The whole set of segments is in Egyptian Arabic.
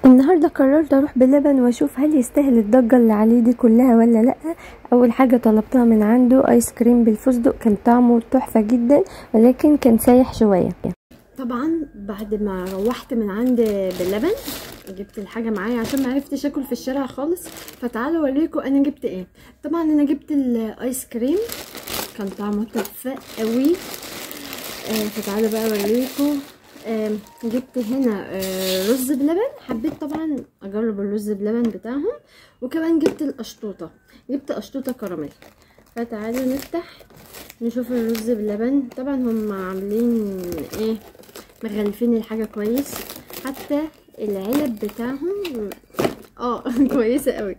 النهارده قررت اروح بلبن واشوف هل يستاهل الضجه اللي عليه دي كلها ولا لا اول حاجه طلبتها من عنده ايس كريم بالفستق كان طعمه تحفه جدا ولكن كان سايح شويه طبعا بعد ما روحت من عند بلبن جبت الحاجه معايا عشان ما عرفتش اكل في الشارع خالص فتعالوا اوريكم انا جبت ايه طبعا انا جبت الايس كريم كان طعمه تحفه قوي آه فتعالوا بقى اوريكم آه جبت هنا آه رز بلبن حبيت طبعا اجرب الرز بلبن بتاعهم وكمان جبت القشطوطه جبت قشطوطه كراميل فتعالوا نفتح نشوف الرز بلبن طبعا هم عاملين ايه مغلفين الحاجه كويس حتى العلب بتاعهم اه كويسه قوي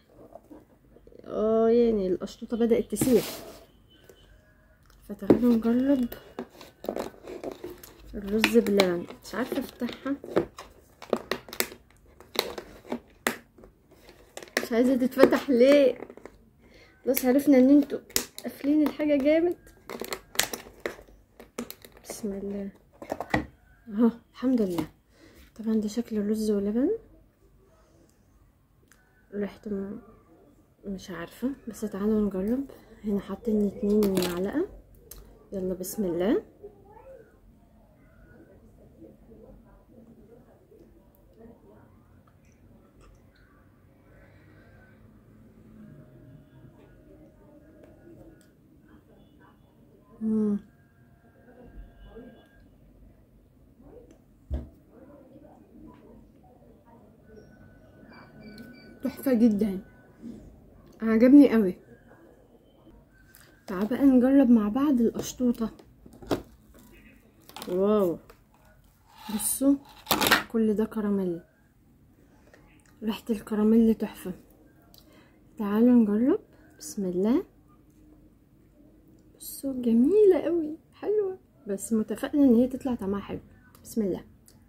اه يعني القشطوطه بدات تسيح فتعالوا نجرب الرز بلبن مش عارفه افتحها مش عايزه تتفتح ليه بس عرفنا ان انتوا قافلين الحاجه جامد بسم الله اهو الحمد لله طبعا ده شكل الرز ولبن ريحته مش عارفه بس تعالوا نجرب هنا حاطين اتنين معلقه يلا بسم الله مم. تحفة جدا عجبني قوي تعال بقى نجرب مع بعض القشطوطة واو بصوا كل ده كراميل ريحة الكراميل تحفة تعالوا نجرب بسم الله بصوا جميلة قوي حلوة بس متفائلة ان هي تطلع طعمها حلو بسم الله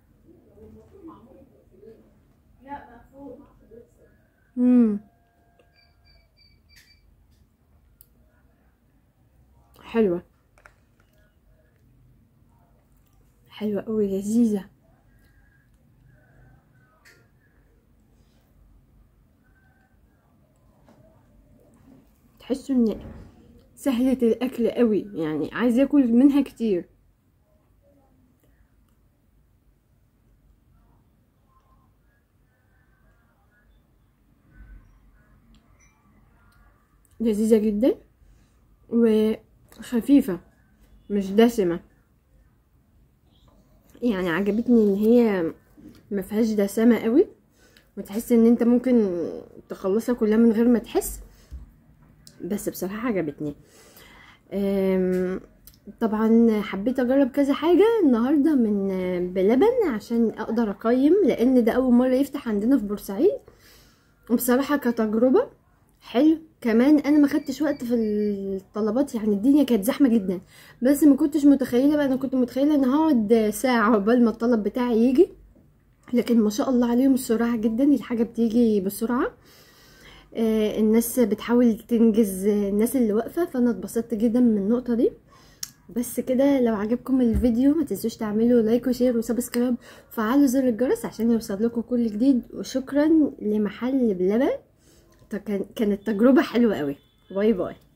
امم حلوة حلوة قوي لذيذة تحسوا ان سهلة الاكل قوي يعني عايز ياكل منها كتير لذيذة جدا وخفيفة مش دسمة يعني عجبتني ان هي ما فيهاش دسامة قوي وتحس ان انت ممكن تخلصها كلها من غير ما تحس بس بصراحة عجبتني طبعا حبيت اجرب كذا حاجة النهاردة من بلبن عشان اقدر اقيم لان ده اول مرة يفتح عندنا في بورسعيد وبصراحة كتجربة حلو كمان انا ما خدتش وقت في الطلبات يعني الدنيا كانت زحمه جدا بس ما كنتش متخيله بقى انا كنت متخيله ان هقعد ساعه عقبال ما الطلب بتاعي يجي لكن ما شاء الله عليهم سرعه جدا الحاجه بتيجي بسرعه آه الناس بتحاول تنجز الناس اللي واقفه فانا اتبسطت جدا من النقطه دي بس كده لو عجبكم الفيديو ما تنسوش تعملوا لايك وشير وسبسكرايب وفعلوا زر الجرس عشان يوصل لكم كل جديد وشكرا لمحل بلبن كانت تجربة حلوة قوي باي باي